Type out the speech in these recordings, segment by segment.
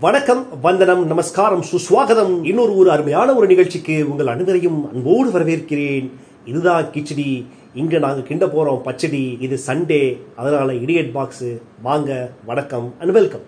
வணக்கம் வந்தனம் நமஸ்காரம் சுஸ்வாகதம் இன்னொரு ஒரு அருமையான ஒரு நிகழ்ச்சிக்கு உங்கள் அனைவரையும் அன்போடு வரவேற்கிறேன் இதுதான் கிச்சடி இங்க நாங்க கிண்ட போறோம் பச்சடி இது சண்டே அதனால இடியட் பாக்ஸ் வாங்க வணக்கம் அண்ட் வெல்கம்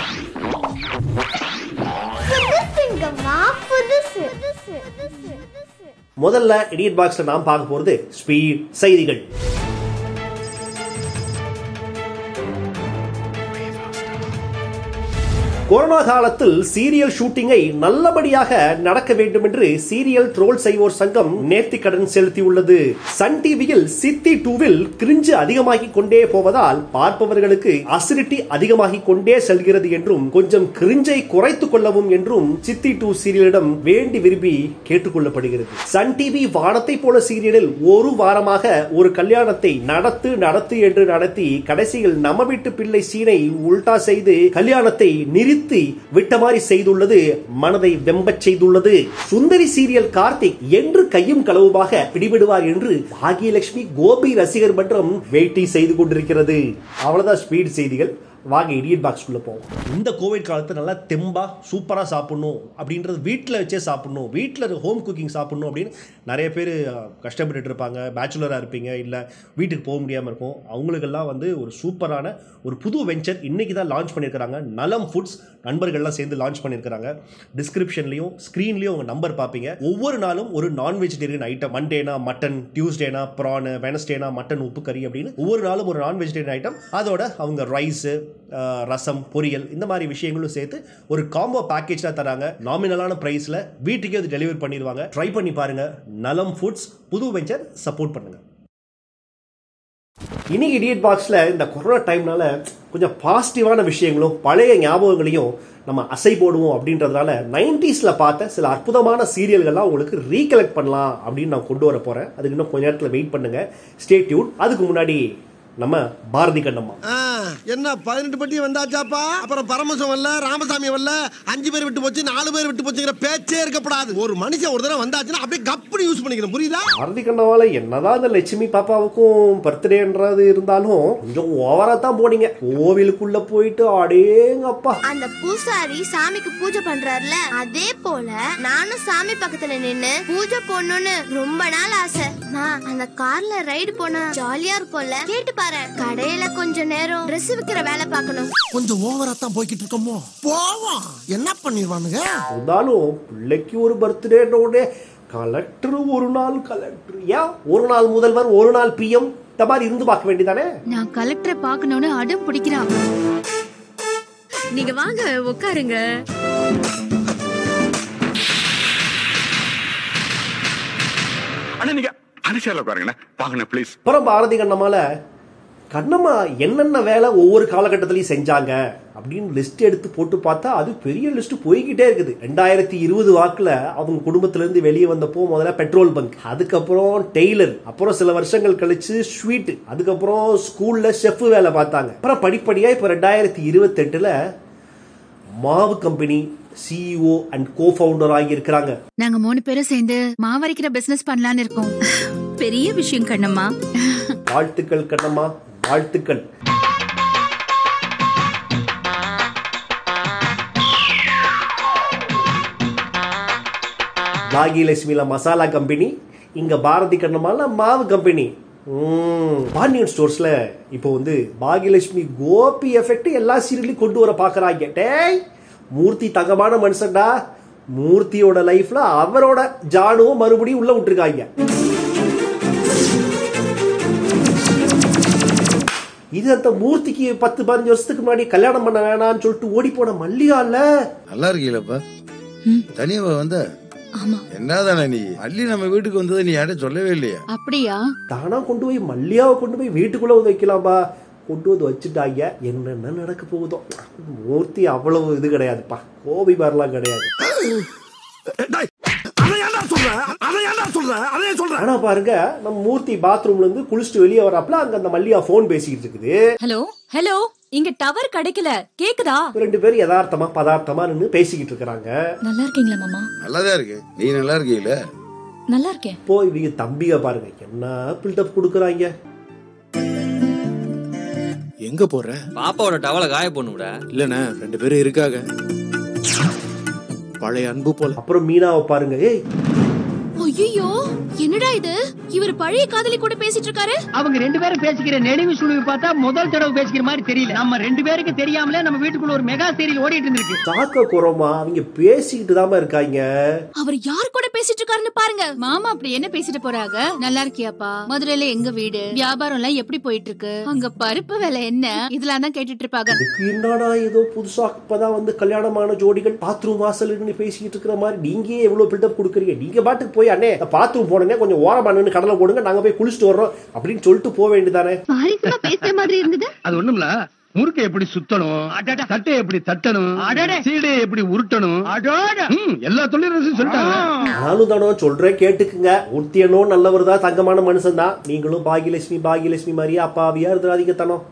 புதுசுங்கம்மா புதுசு புதுசு புதுசு முதல்ல இடியட் பாக்ஸ்ல நாம் பார்க்க போறது ஸ்பீட் செய்திகள் கொரோனா காலத்தில் சீரியல் ஷூட்டிங்கை நல்லபடியாக நடக்க வேண்டும் என்று சீரியல் ட்ரோல் செய்வோர் சங்கம் நேர்த்தி கடன் செலுத்தியுள்ளது சன் டிவியில் சித்தி டூவில் கிரிஞ்சு அதிகமாகி கொண்டே போவதால் பார்ப்பவர்களுக்கு அசிடிட்டி அதிகமாகி கொண்டே செல்கிறது என்றும் கொஞ்சம் கிரிஞ்சை குறைத்துக் கொள்ளவும் என்றும் சித்தி டூ சீரியலிடம் வேண்டி விரும்பி கேட்டுக்கொள்ளப்படுகிறது சன் டிவி வானத்தை போல சீரியலில் ஒரு வாரமாக ஒரு கல்யாணத்தை நடத்து நடத்து என்று நடத்தி கடைசியில் நம்ம வீட்டு பிள்ளை சீனை உல்டா செய்து கல்யாணத்தை நிறுத்தி விட்ட மாதிரி செய்துள்ளது மனதை வெம்பச் செய்துள்ளது சுந்தரி சீரியல் கார்த்திக் என்று கையும் களவுமாக பிடிபடுவார் என்று பாகியலட்சுமி கோபி ரசிகர் மன்றம் வெயிட்டிங் செய்து கொண்டிருக்கிறது அவ்வளவுதான் ஸ்பீட் செய்திகள் வாங்க இடியட் பாக்ஸ்குள்ள போவோம் இந்த கோவிட் காலத்தை நல்லா தெம்பா சூப்பராக சாப்பிடணும் அப்படின்றது வீட்டில் வச்சே சாப்பிடணும் வீட்டில் ஹோம் குக்கிங் சாப்பிடணும் அப்படின்னு நிறைய பேர் கஷ்டப்பட்டுட்டு இருப்பாங்க பேச்சுலராக இருப்பீங்க இல்லை வீட்டுக்கு போக முடியாமல் இருக்கும் அவங்களுக்கெல்லாம் வந்து ஒரு சூப்பரான ஒரு புது வெஞ்சர் இன்னைக்கு தான் லான்ச் பண்ணியிருக்கிறாங்க நலம் ஃபுட்ஸ் நண்பர்கள்லாம் சேர்ந்து லான்ச் பண்ணியிருக்கிறாங்க டிஸ்கிரிப்ஷன்லையும் ஸ்க்ரீன்லேயும் உங்கள் நம்பர் பார்ப்பீங்க ஒவ்வொரு நாளும் ஒரு நான் வெஜிடேரியன் ஐட்டம் மண்டேனா மட்டன் டியூஸ்டேனா ப்ரான் வெனஸ்டேனா மட்டன் உப்பு கறி அப்படின்னு ஒவ்வொரு நாளும் ஒரு நான் வெஜிடேரியன் ஐட்டம் அதோட அவங்க ரைஸு ரசம் பொரியல் இந்த மாதிரி விஷயங்களும் சேர்த்து ஒரு காம்போ பேக்கேஜாக தராங்க நாமினலான ப்ரைஸில் வீட்டுக்கே அது டெலிவரி பண்ணிடுவாங்க ட்ரை பண்ணி பாருங்க நலம் ஃபுட்ஸ் புது வெஞ்சர் சப்போர்ட் பண்ணுங்க இன்னைக்கு இடியட் பாக்ஸில் இந்த கொரோனா டைம்னால கொஞ்சம் பாசிட்டிவான விஷயங்களும் பழைய ஞாபகங்களையும் நம்ம அசை போடுவோம் அப்படின்றதுனால நைன்டிஸில் பார்த்த சில அற்புதமான சீரியல்கள்லாம் உங்களுக்கு ரீகலெக்ட் பண்ணலாம் அப்படின்னு நான் கொண்டு வர போகிறேன் அதுக்கு இன்னும் கொஞ்ச நேரத்தில் வெயிட் பண்ணுங்க ஸ்டே டியூன் அதுக்கு முன்னாடி நம்ம பாரதி கண்ணம்மா ஆ, என்ன பதினெட்டு பட்டி வந்தாச்சாப்பா அப்புறம் பரமசம் வரல ராமசாமி வரல அஞ்சு பேர் விட்டு போச்சு நாலு பேர் விட்டு போச்சுங்கிற பேச்சே இருக்கப்படாது ஒரு மனுஷன் ஒரு தடவை வந்தாச்சுன்னா அப்படியே கப்படி யூஸ் பண்ணிக்கணும் புரியுதா பாரதி கண்ணம்மால என்னதான் இந்த லட்சுமி பாப்பாவுக்கும் பர்த்டேன்றது இருந்தாலும் கொஞ்சம் ஓவரா தான் போனீங்க கோவிலுக்குள்ள போயிட்டு அடேங்கப்பா அந்த பூசாரி சாமிக்கு பூஜை பண்றாருல அதே போல நானும் சாமி பக்கத்துல நின்னு பூஜை போடணும்னு ரொம்ப நாள் ஆசை நான் அந்த கார்ல ரைடு போனா ஜாலியா இருக்கும்ல கேட்டு பாரு கடையில கொஞ்ச நேரம் Dress விக்கிற வேலை பார்க்கணும் கொஞ்சம் ஓவரா தான் போய்கிட்டு இருக்கோமோ போவோம் என்ன பண்ணிடுவானுங்க இருந்தாலும் பிள்ளைக்கு ஒரு பர்த்டேனோட கலெக்டர் ஒரு நாள் கலெக்டர் ஏன் ஒரு நாள் முதல்வர் ஒரு நாள் பிஎம் இந்த மாதிரி இருந்து பார்க்க வேண்டியதானே நான் கலெக்டரை பார்க்கணும்னு அடம் பிடிக்கிறான் நீங்க வாங்க உட்காருங்க அண்ணா நீங்க அனுஷால உட்காருங்கண்ணா வாங்கண்ணா ப்ளீஸ் அப்புறம் பாரதி கண்ணம்மால கண்ணம்மா என்னென்ன வேலை ஒவ்வொரு காலகட்டத்திலையும் செஞ்சாங்க அப்படின்னு லிஸ்ட் எடுத்து போட்டு பார்த்தா அது பெரிய லிஸ்ட் போய்கிட்டே இருக்குது ரெண்டாயிரத்தி இருபது வாக்குல அவங்க குடும்பத்துல இருந்து வெளியே வந்தப்போ முதல்ல பெட்ரோல் பங்க் அதுக்கப்புறம் டெய்லர் அப்புறம் சில வருஷங்கள் கழிச்சு ஸ்வீட் அதுக்கப்புறம் ஸ்கூல்ல செஃப் வேலை பார்த்தாங்க அப்புறம் படிப்படியா இப்ப ரெண்டாயிரத்தி இருபத்தெட்டுல மாவு company CEO and co founder ஆகி இருக்கிறாங்க நாங்க மூணு பேரும் சேர்ந்து மாவரைக்கிற பிசினஸ் பண்ணலாம்னு இருக்கோம் பெரிய விஷயம் கண்ணம்மா வாழ்த்துக்கள் கண்ணம்மா வாழ்த்துக்கள் பாகியலட்சுமியில மசாலா கம்பெனி இங்க பாரதி கண்ணம்மால மாவு கம்பெனி ம், பாண்டியன் ஸ்டோர்ஸ்ல இப்போ வந்து பாகியலட்சுமி கோபி எஃபெக்ட் எல்லா சீரியலையும் கொண்டு வர பாக்குறாங்க டேய் மூர்த்தி தங்கமான மனுஷன்டா மூர்த்தியோட லைஃப்ல அவரோட ஜானுவும் மறுபடியும் உள்ள விட்டுருக்காங்க இது அந்த மூர்த்திக்கு பத்து பதினஞ்சு வருஷத்துக்கு முன்னாடி கல்யாணம் பண்ண வேணாம்னு சொல்லிட்டு ஓடி போன மல்லிகா இல்ல நல்லா இருக்கீங்களப்பா தனியாவா வந்த ஆமா என்னதானே நீ அள்ளி நம்ம வீட்டுக்கு வந்ததை நீ யார்ட்ட சொல்லவே இல்லையா அப்படியா தானா கொண்டு போய் மல்லியாவை கொண்டு போய் வீட்டுக்குள்ள வந்து வைக்கலாம்பா கொண்டு வந்து வச்சுட்டாங்க என்னென்ன நடக்க போகுதோ மூர்த்தி அவ்வளவு இது கிடையாதுப்பா கோபி மாதிரிலாம் கிடையாது அதை ஏன்டா சொல்ற அதை ஏன்டா சொல்ற அதே சொல்ற ஆனா பாருங்க நம்ம மூர்த்தி பாத்ரூம்ல இருந்து குளிச்சுட்டு வெளியே வராப்புல அங்க அந்த மல்லிகா போன் பேசிக்கிட்டு இருக்குது ஹலோ ஹலோ இங்க டவர் கிடைக்கல கேக்குதா ரெண்டு பேரும் யதார்த்தமா பதார்த்தமா நின்னு பேசிக்கிட்டு இருக்கிறாங்க நல்லா இருக்கீங்களா மாமா நல்லாதான் இருக்கு நீ நல்லா இருக்கீங்கள நல்லா இருக்கேன் இப்போ இவங்க தம்பிக பாருங்க என்ன பில்டப் கொடுக்குறாங்க எங்க போற பாப்பாவோட டவலை காய போடணும்டா இல்லண்ணே ரெண்டு பேரும் இருக்காங்க பழைய அன்பு போல அப்புறம் மீனாவை பாருங்க ஏய் ஐயோ என்னடா இது இவர் பழைய காதலி கூட பேசிட்டு இருக்காரு அவங்க ரெண்டு பேரும் பேசிக்கிற நெடுவி சுழுவி பார்த்தா முதல் தடவை பேசிக்கிற மாதிரி தெரியல நம்ம ரெண்டு பேருக்கு தெரியாமலே நம்ம வீட்டுக்குள்ள ஒரு மெகா சீரியல் ஓடிட்டு இருந்திருக்கு தாக்க குறமா அவங்க பேசிக்கிட்டு தாம இருக்காங்க அவர் யார் கூட பேசிட்டு இருக்காருன்னு பாருங்க மாமா அப்படி என்ன பேசிட்டு போறாங்க நல்லா இருக்கியாப்பா மதுரையில எங்க வீடு வியாபாரம் எல்லாம் எப்படி போயிட்டு இருக்கு அங்க பருப்பு விலை என்ன இதெல்லாம் தான் கேட்டுட்டு இருப்பாங்க இதுக்கு என்னடா ஏதோ புதுசா இப்பதான் வந்து கல்யாணமான ஜோடிகள் பாத்ரூம் வாசல்னு பேசிக்கிட்டு இருக்கிற மாதிரி நீங்க எவ்வளவு பில்டப் கொடுக்குறீங்க நீங்க பாட்டுக்கு போய் அண்ணே பாத்ரூம் போனே கொஞ்சம் ஓரமா நின்னு கடலை போடுங்க நாங்க போய் குளிச்சுட்டு வர்றோம் அப்படின்னு சொல்லிட்டு போக வேண்டியதானே வாரிசுமா பேசுற மாதிரி இருந்தது அது ஒண்ணுமில்ல முறுக்கை எப்படி சுத்தணும் தட்டை எப்படி தட்டணும் சீடையை எப்படி உருட்டணும் ம், எல்லா தொழிலும் சொல்லிட்டாங்க நானும் தானோ சொல்றேன் கேட்டுக்குங்க உத்தியனோ நல்லவர் தான் தங்கமான மனுஷன் தான் நீங்களும் பாகியலட்சுமி பாகியலட்சுமி மாதிரியே அப்பாவியா இருந்துடாதீங்க தனம்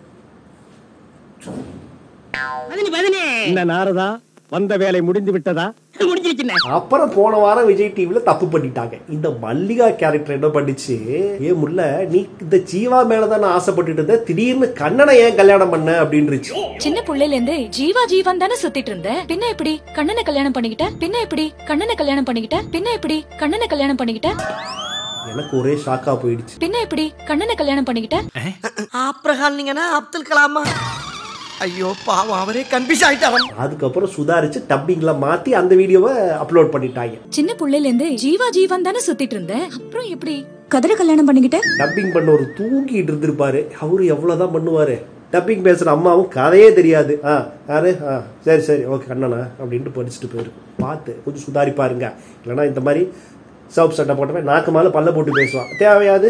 என்ன நாரதா வந்த வேலை முடிந்து விட்டதா முடிஞ்சிருச்சுண்ணே அப்புறம் போன வாரம் விஜய் டிவில தப்பு பண்ணிட்டாங்க இந்த மல்லிகா கேரக்டர் என்ன பண்ணிச்சு ஏ முல்ல நீ இந்த ஜீவா மேலதான் ஆசைப்பட்டுட்டு இருந்த திடீர்னு கண்ணனை ஏன் கல்யாணம் பண்ண அப்படின்னுச்சு சின்ன புள்ளையில இருந்து ஜீவா ஜீவான் தானே சுத்திட்டு இருந்த பின்ன எப்படி கண்ணனை கல்யாணம் பண்ணிக்கிட்ட பின்ன எப்படி கண்ணனை கல்யாணம் பண்ணிக்கிட்ட பின்ன எப்படி கண்ணனை கல்யாணம் பண்ணிக்கிட்ட எனக்கு ஒரே ஷாக்கா போயிடுச்சு பின்ன எப்படி கண்ணனை கல்யாணம் பண்ணிக்கிட்ட ஆப்ரஹாம் நீங்கன்னா அப்துல் கலாமா ஐயோ பாவம் அவரே கன்ஃபியூஸ் ஆயிட்டாராம் அதுக்கப்புறம் சுதாரிச்சு டப்பிங்ல மாத்தி அந்த வீடியோவை அப்லோட் பண்ணிட்டாங்க சின்ன புள்ளையில இருந்து ஜீவா ஜீவான் தானே சுத்திட்டு இருந்த அப்புறம் எப்படி கதிர கல்யாணம் பண்ணிக்கிட்ட டப்பிங் பண்ண ஒரு தூங்கிட்டு இருந்திருப்பாரு அவரு எவ்வளவுதான் பண்ணுவாரு டப்பிங் பேசுற அம்மாவும் கதையே தெரியாது ஆ யாரு ஆ சரி சரி ஓகே கண்ணனா அப்படின்ட்டு படிச்சுட்டு போயிருக்கு பார்த்து கொஞ்சம் சுதாரிப்பாருங்க இல்லைன்னா இந்த மாதிரி சவுப் சட்டை போட்டவன் நாக்கு மேல பல்ல போட்டு பேசுவான் தேவையாது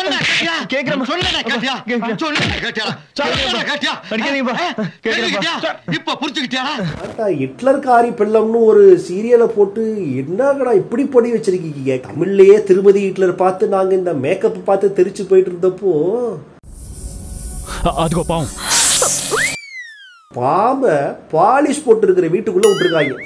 இப்ப புரிச்சுக்கிட்டியா பார்த்தா ஹிட்லர் காரி பெல்லம்னு ஒரு சீரியலை போட்டு என்னங்கடா இப்படி பண்ணி வச்சிருக்கீங்க தமிழ்லயே திருமதி ஹிட்லர் பார்த்து நாங்க இந்த மேக்கப் பார்த்து தெரிச்சு போயிட்டு இருந்தப்போ அதுக்கோ பாவம் பாம்ப பாலிஷ் போட்டு இருக்கிற வீட்டுக்குள்ள விட்டுருக்காங்க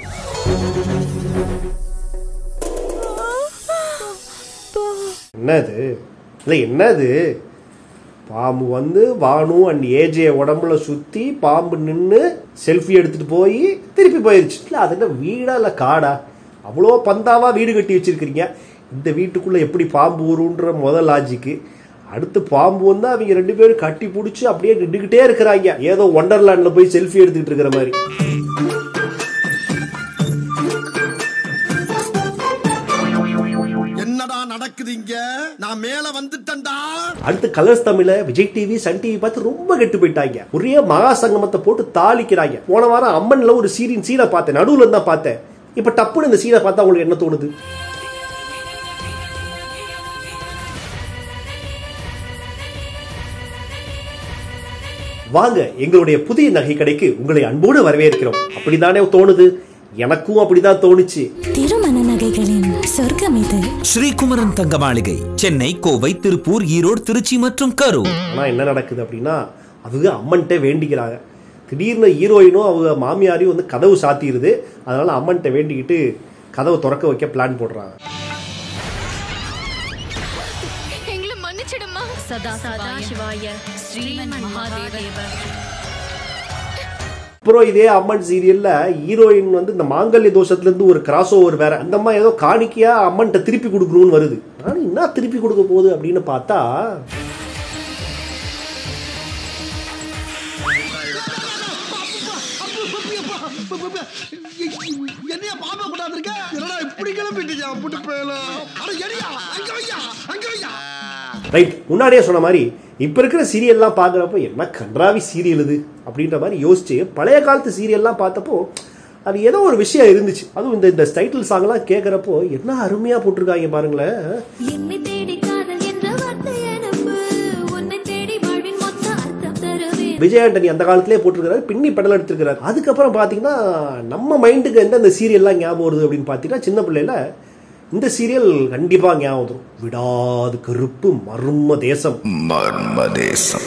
என்னது இல்லை என்னது பாம்பு வந்து வானு அண்ட் ஏஜே உடம்புல சுத்தி பாம்பு நின்று செல்ஃபி எடுத்துட்டு போய் திருப்பி போயிருச்சு இல்லை அது என்ன வீடா இல்லை காடா அவ்வளோ பந்தாவா வீடு கட்டி வச்சிருக்கிறீங்க இந்த வீட்டுக்குள்ள எப்படி பாம்பு ஊருன்ற முதல் லாஜிக்கு அடுத்து பாம்பு வந்து அவங்க ரெண்டு பேரும் கட்டி பிடிச்சி அப்படியே நின்றுக்கிட்டே இருக்கிறாங்க ஏதோ ஒண்டர்லேண்ட்ல போய் செல்ஃபி எடுத்துக்கிட்டு இருக்கிற மாதிரி என்னடா நடக்குது இங்க நான் மேல வந்துட்டேன்டா அடுத்து கலர்ஸ் தமிழ விஜய் டிவி சன் டிவி பார்த்து ரொம்ப கெட்டு போயிட்டாங்க ஒரே மகா சங்கமத்தை போட்டு தாளிக்கிறாங்க போன வாரம் அம்மன்ல ஒரு சீரின் சீனை பார்த்தேன் நடுவுல இருந்தா பார்த்தேன் இப்ப டப்புன்னு இந்த சீனை பார்த்தா உங்களுக்கு என்ன தோணுது வாங்க எங்களுடைய புதிய நகை கடைக்கு உங்களை அன்போடு வரவேற்கிறோம் அப்படிதானே தோணுது எனக்கும் அப்படிதான் தோணுச்சு திருமண நகைகளின் சொர்க்கம் இது ஸ்ரீகுமரன் தங்க மாளிகை சென்னை கோவை திருப்பூர் ஈரோடு திருச்சி மற்றும் கரூர் ஆனா என்ன நடக்குது அப்படின்னா அவங்க அம்மன்கிட்ட வேண்டிக்கிறாங்க திடீர்னு ஹீரோயினும் அவங்க மாமியாரையும் வந்து கதவு சாத்திடுது அதனால அம்மன்கிட்ட வேண்டிக்கிட்டு கதவை திறக்க வைக்க பிளான் போடுறாங்க எங்களை மன்னிச்சிடுமா சதா சதா சிவாய ஸ்ரீமன் மகாதேவ அப்புறம் இதே அம்மன் சீரியல்ல ஹீரோயின் வந்து இந்த மாங்கல்ய தோஷத்துல இருந்து ஒரு கிராஸ் ஓவர் வேற அந்த அம்மா ஏதோ காணிக்கையா அம்மன்கிட்ட திருப்பி கொடுக்கணும்னு வருது நானும் என்ன திருப்பி கொடுக்க போகுது அப்படின்னு பார்த்தா என்னையா பாம்பா கொண்டாந்துருக்க என்னடா இப்படி கிளம்பிட்டியா புட்டு போயலாம் அட எடியா அங்க வையா அங்க வையா ரைட் முன்னாடியே சொன்ன மாதிரி இப்ப இருக்கிற சீரியல்லாம் பார்க்குறப்போ என்ன கன்றாவி சீரியல் இது அப்படின்ற மாதிரி யோசிச்சு பழைய காலத்து சீரியல்லாம் பார்த்தப்போ அது ஏதோ ஒரு விஷயம் இருந்துச்சு அதுவும் இந்த இந்த டைட்டில் சாங்லாம் கேட்குறப்போ என்ன அருமையா போட்டிருக்காங்க பாருங்களேன் என்னை தேடி காதல் என்ற வார்த்தை எனக்கு உன்னை தேடி வாழ்வின் மொத்த அர்த்தம் தருவேன் விஜய் ஆண்டனி அந்த காலத்திலே போட்டிருக்கிறாரு பின்னி பெடல் எடுத்திருக்கிறாரு அதுக்கப்புறம் பார்த்தீங்கன்னா நம்ம மைண்டுக்கு எந்தெந்த சீரியல்லாம் ஞாபகம் வருது அப்படின்னு பார்த்தீங்கன்னா சின்ன பிள்ளையில இந்த சீரியல் கண்டிப்பா ஞாபகம் வரும் விடாது கருப்பு மர்ம தேசம் மர்ம தேசம்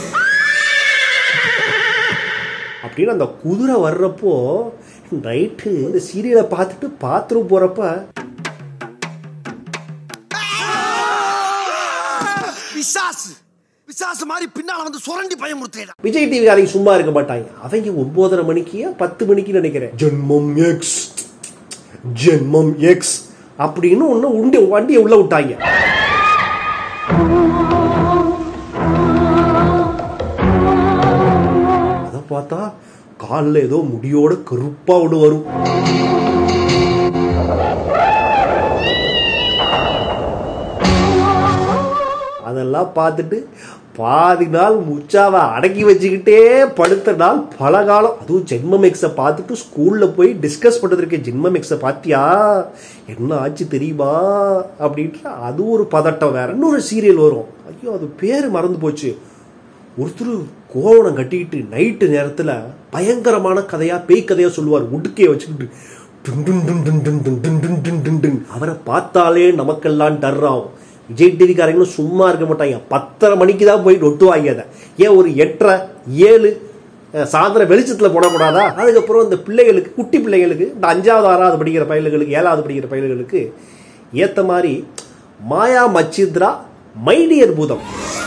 அப்படின்னு அந்த குதிரை வர்றப்போ ரைட்டு இந்த சீரியலை பார்த்துட்டு பாத்ரூம் போறப்ப பிசாசு பிசாசு மாதிரி பின்னால வந்து சுரண்டி பயமுறுத்தேடா விஜய் டிவிக்காரங்க சும்மா இருக்க மாட்டாங்க அவங்க ஒன்பதரை மணிக்கு பத்து மணிக்கு நினைக்கிறேன் ஜென்மம் எக்ஸ் ஜென்மம் எக்ஸ் அப்படின்னு ஒன்று உண்டு வண்டியை உள்ள விட்டாங்க அதை பார்த்தா காலில் ஏதோ முடியோட கருப்பா ஒன்று வரும் அதெல்லாம் பார்த்துட்டு பாதி நாள் முச்சாவை அடக்கி வச்சுக்கிட்டே படுத்த நாள் பல காலம் அதுவும் ஜென்மம் எக்ஸை பார்த்துட்டு ஸ்கூலில் போய் டிஸ்கஸ் பண்ணுறதுக்கு ஜென்மம் எக்ஸை பார்த்தியா என்ன ஆச்சு தெரியுமா அப்படின்ற அது ஒரு பதட்டம் வேற இன்னொரு சீரியல் வரும் ஐயோ அது பேர் மறந்து போச்சு ஒருத்தர் கோவணம் கட்டிக்கிட்டு நைட்டு நேரத்தில் பயங்கரமான கதையா பேய் கதையா சொல்லுவார் உடுக்கையை வச்சுக்கிட்டு டுன் டுன் டுன் டுன் டுன் டுன் டுன் டுன் டுன் டுன் டுன். அவரை பார்த்தாலே நமக்கெல்லாம் டர்றாகும் விஜய் டிவிக்காரங்களும் சும்மா இருக்க மாட்டாங்க பத்தரை மணிக்கு தான் போய் நொட்டுவாங்க அதை ஏன் ஒரு எட்டரை ஏழு அஹ், சாயந்தரம் வெளிச்சத்தில் போடக்கூடாதா அதுக்கப்புறம் இந்த பிள்ளைகளுக்கு குட்டி பிள்ளைகளுக்கு இந்த அஞ்சாவது ஆறாவது படிக்கிற பையல்களுக்கு ஏழாவது படிக்கிற பையல்களுக்கு ஏற்ற மாதிரி மாயா மச்சித்ரா மைடியர் பூதம்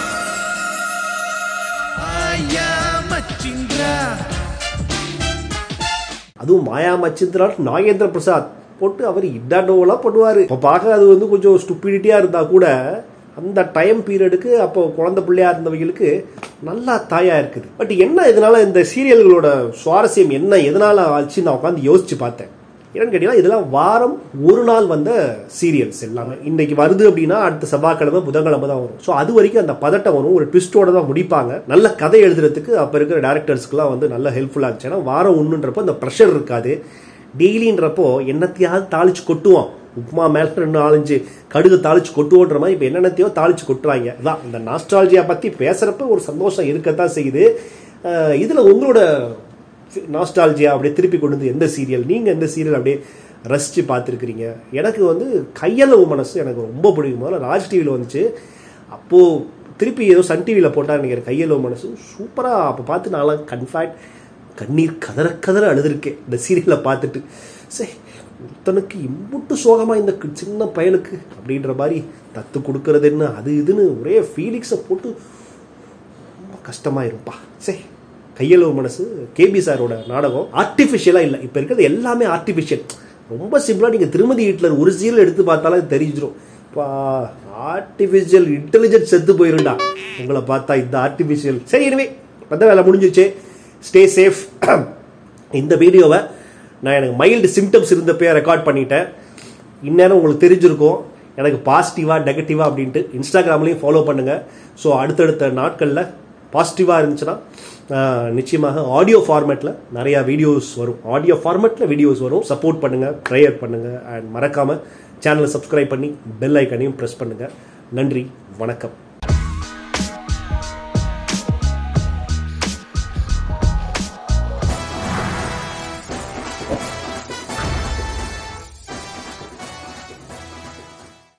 அதுவும் மாயா மச்சிந்திரா நாகேந்திர பிரசாத் போட்டு அவர் இட்டாண்டோவெல்லாம் பண்ணுவார் இப்போ பார்க்க அது வந்து கொஞ்சம் ஸ்டூப்பிடிட்டியாக இருந்தால் கூட அந்த டைம் பீரியடுக்கு அப்போ குழந்தை பிள்ளையா இருந்தவங்களுக்கு நல்லா தாயா இருக்குது பட் என்ன இதனால இந்த சீரியல்களோட சுவாரஸ்யம் என்ன எதனால ஆச்சு நான் உட்காந்து யோசிச்சு பார்த்தேன் என்னன்னு கேட்டீங்கன்னா இதெல்லாம் வாரம் ஒரு நாள் வந்த சீரியல்ஸ் எல்லாமே இன்னைக்கு வருது அப்படின்னா அடுத்த செவ்வாய்க்கிழமை புதன்கிழமை தான் வரும் ஸோ அது வரைக்கும் அந்த பதட்டம் வரும் ஒரு ட்விஸ்டோட தான் முடிப்பாங்க நல்ல கதை எழுதுறதுக்கு அப்போ இருக்கிற டேரக்டர்ஸ்க்குலாம் வந்து நல்ல ஹெல்ப்ஃபுல்லாக இருந்துச்சு ஏன்னா வாரம் ஒன்றுன்றப்போ அந்த ப்ரெஷர் இருக்காது டெய்லின்றப்போ என்னத்தையாவது தாளிச்சு கொட்டுவோம் உப்புமா மேல ரெண்டு நாலஞ்சு கடுகு தாளிச்சு கொட்டுவோன்ற மாதிரி இப்போ என்னென்னத்தையோ தாளிச்சு கொட்டுறாங்க அதான் இந்த நாஸ்டாலஜியா பற்றி பேசுகிறப்ப ஒரு சந்தோஷம் இருக்கத்தான் செய்யுது அஹ் இதுல உங்களோட நாஸ்டாலஜியா அப்படியே திருப்பி கொண்டு வந்து எந்த சீரியல் நீங்கள் எந்த சீரியல் அப்படியே ரசித்து பார்த்துருக்கிறீங்க எனக்கு வந்து கையளவு மனசு எனக்கு ரொம்ப பிடிக்கும் முதல்ல ராஜ் டிவியில் வந்துச்சு அப்போது திருப்பி ஏதோ சன் டிவியில் போட்டால் நினைக்கிறேன் கையளவு மனசு சூப்பராக அப்போ பார்த்து நான்லாம் கன்ஃபேக்ட் கண்ணீர் கதற கதற அழுதுருக்கேன் இந்த சீரியலை பார்த்துட்டு சரி ஒருத்தனுக்கு இம்புட்டு சோகமாக இந்த கு- சின்ன பயலுக்கு அப்படின்ற மாதிரி தத்து கொடுக்கறது என்ன அது இதுன்னு ஒரே ஃபீலிங்ஸை போட்டு ரொம்ப கஷ்டமாயிரும்ப்பா சரி கையளவு மனசு கேபி சாரோட நாடகம் ஆர்டிஃபிஷியலாக இல்லை இப்போ இருக்கிறது எல்லாமே ஆர்டிஃபிஷியல் ரொம்ப சிம்பிளாக நீங்கள் திருமதி ஹிட்லர் ஒரு சீரியல் எடுத்து பார்த்தாலே தெரிஞ்சிடும் பா ஆர்டிஃபிஷியல் இன்டெலிஜென்ஸ் செத்து போயிருண்டா உங்களை பார்த்தா இந்த ஆர்டிஃபிஷியல் சரி இனிமே பத்த வேலை முடிஞ்சிச்சு ஸ்டே சேஃப் இந்த வீடியோவை நான் எனக்கு மைல்டு சிம்டம்ஸ் இருந்தப்பே ரெக்கார்ட் பண்ணிட்டேன் இந்நேரம் உங்களுக்கு தெரிஞ்சிருக்கும் எனக்கு பாசிட்டிவாக நெகட்டிவாக அப்படின்ட்டு இன்ஸ்டாகிராம்லேயும் ஃபாலோ பண்ணுங்கள் ஸோ அடுத்தடுத்த நாட்களில் பாசிட்டிவாக இருந்துச்சுன்னா ஆஹ், நிச்சயமாக ஆடியோ ஃபார்மேட்டில் நிறையா வீடியோஸ் வரும் ஆடியோ ஃபார்மேட்டில் வீடியோஸ் வரும் சப்போர்ட் பண்ணுங்கள் ப்ரேயர் பண்ணுங்கள் அண்ட் மறக்காமல் சேனலை சப்ஸ்கிரைப் பண்ணி பெல் ஐக்கனையும் ப்ரெஸ் பண்ணுங்கள் நன்றி வணக்கம்